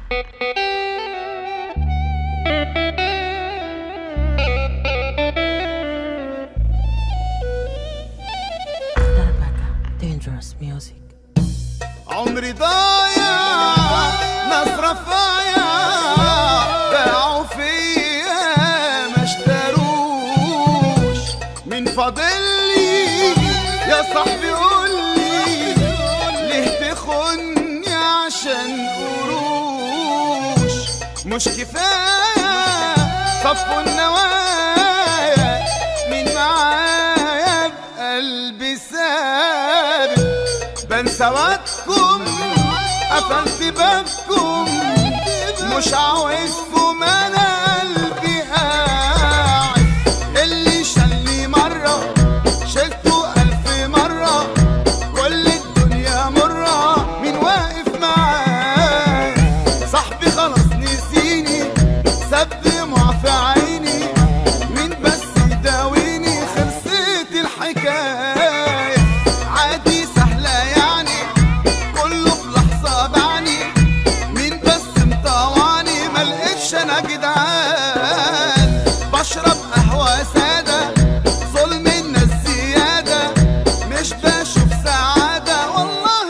Dangerous music. عمري ضايع ناس رفايع باعوا فيا ما اشتروش من فاضلي يا صاحبي قولي ليه تخني عشان قروش مش كفاية صفوا النوايا مين معايا بقلبي ثابت بنسى وقتكم قفلت بابكم مش عاوزكم انا قلبي قاعد اللي شلني مرة شلته ألف مرة كل الدنيا مرة مين واقف معاي صاحبي خلاص نسيني ساب دموع في عيني مين بس يداويني خلصت الحكاية عادي سهلة يعني كله في لحظة بعني مين بس مطوعني ملقتش انا جدعان بشرب قهوة سادة ظلم الناس زيادة مش بشوف سعادة والله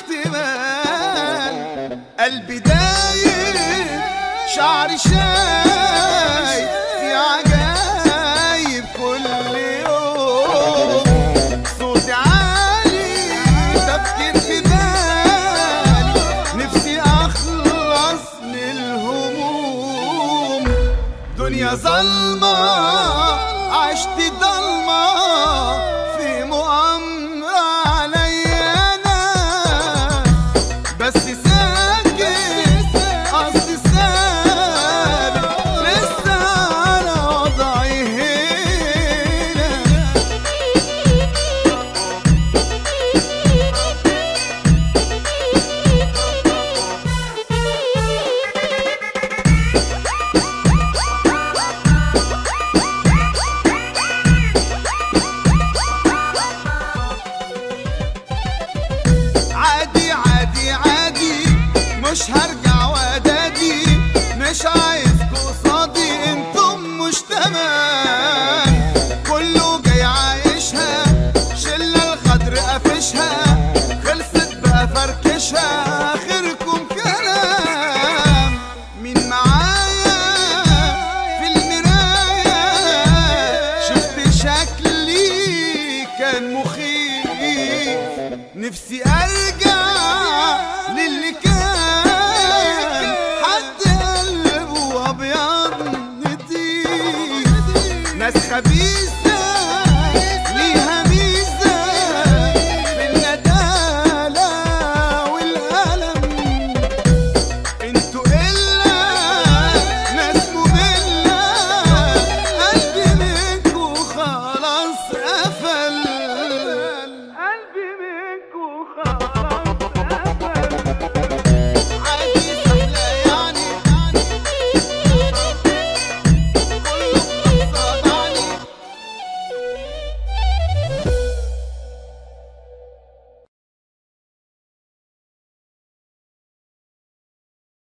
باختمال قلبي دايب شعري شايب في عجايب كل يوم صوتي عالي تفكير في بالي نفسي اخلص من الهموم دنيا ظلمة عشت ضلمة في مؤامرة عليا انا بس ساكت قصدي ثابت لسه على وضعي هنا عادي عادي عادي مش هرجع وادادي مش عايز قصادي انتم مش تمام كله جاي عايشها شلة الغدر قافشها خلصت بقى فركشها اخركم كلام مين معايا في المراية شفت شكلي كان مخيف نفسي ارجع للي كان حد قلبه ابيض نضيف ناس خبيثة